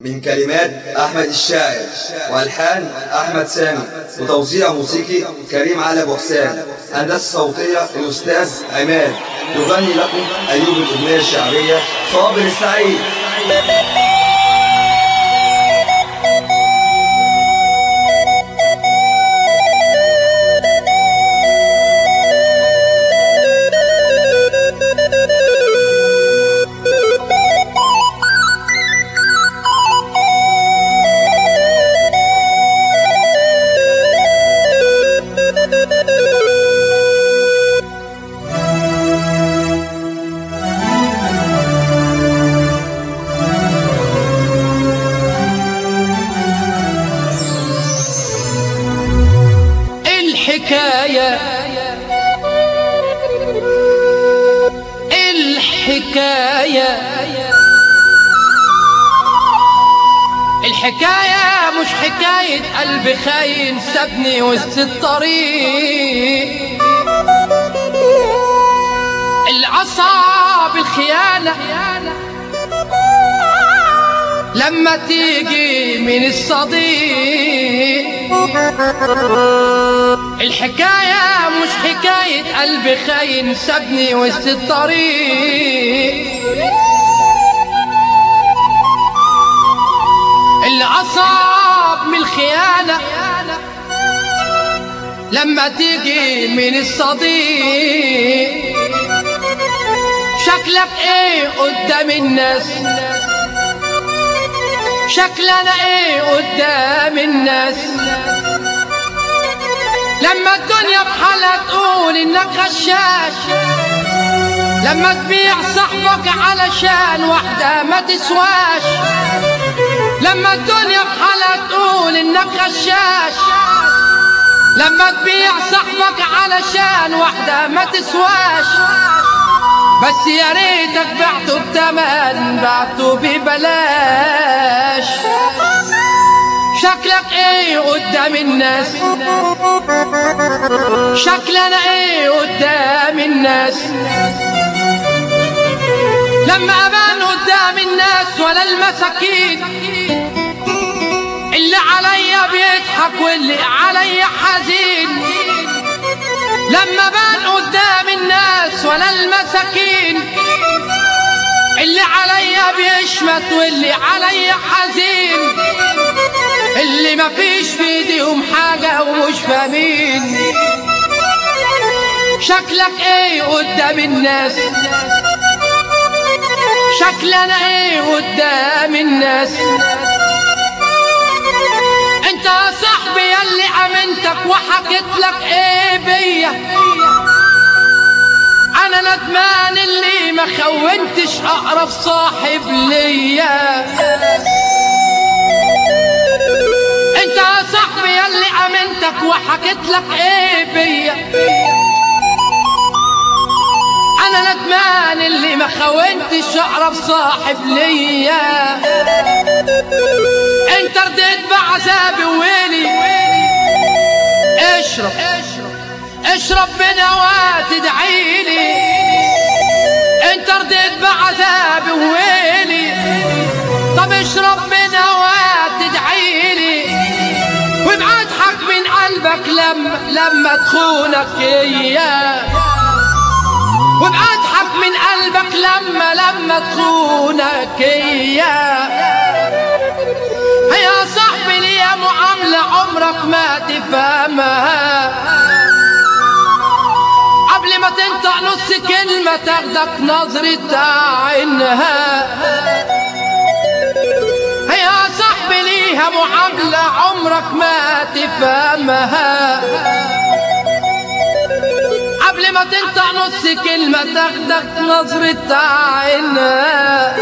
من كلمات أحمد الشاعر وألحان أحمد سامي وتوزيع موسيقي كريم علي أبو حسين هندسة صوتية الأستاذ عماد يغني لكم أيوب الأغنية الشعبية صابر السعيد الحكاية الحكاية الحكاية مش حكاية قلب خاين سابني وسط الطريق العصا بالخيانة لما تيجي من الصديق الحكاية مش حكاية قلب خاين سابني وسط الطريق اللي أصاب من الخيانة لما تيجي من الصديق شكلك ايه قدام الناس شكلنا ايه قدام الناس لما الدنيا بحالها تقول انك غشاش لما تبيع صاحبك علشان واحدة ما تسواش لما الدنيا بحالها تقول انك غشاش لما تبيع صاحبك علشان واحدة ما تسواش بس يا ريتك بعته بتمن بعته ببلاش شكلك ايه قدام الناس شكلنا ايه قدام الناس لما ابان قدام الناس ولا المساكين اللي عليا بيضحك واللي عليا حزين لما بان قدام الناس ولا المساكين اللي عليا بيشمت واللي عليا حزين اللي ما فيش في ايديهم حاجة ومش فاهمين شكلك ايه قدام الناس شكلنا ايه قدام الناس انت يا صاحبي يلي امنتك وحكيت لك ايه بيا انا ندمان اللي ما خونتش اقرب صاحب ليا انت يا صاحبي يلي امنتك وحكيت لك ايه بيا انا ندمان اللي ما خونتش اقرب صاحب ليا انت رضيت بعذابي وويلي اشرب اشرب بنوات ادعيلي انت رضيت بعذابي وويلي طب اشرب بنوات ادعيلي وابعدحك من قلبك لما لما تخونك اياه وابعدحك من قلبك لما لما تخونك اياه يا صاحبي ليا معاملة عمرك ما تفهمها قبل ما تنطق نص كلمة تاخدك نظرة عينها يا صاحبي ليها معاملة عمرك ما تفهمها قبل ما تنطق نص كلمة تاخدك نظرة عينها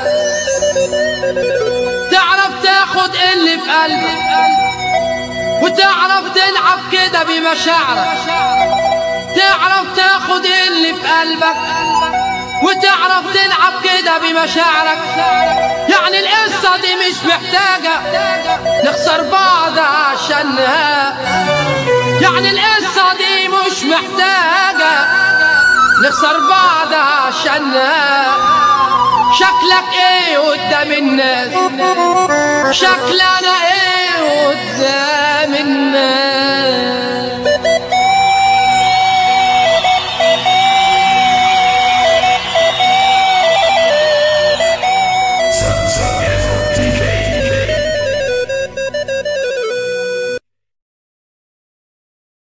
تعرف تاخد اللي في قلبك وتعرف تلعب كده بمشاعرك تعرف تاخد اللي في قلبك وتعرف تلعب كده بمشاعرك يعني القصة دي مش محتاجة نخسر بعض عشانها يعني القصة دي مش محتاجة نخسر بعض عشانها شكلك ايه قدام الناس شكلي انا ايه قدام الناس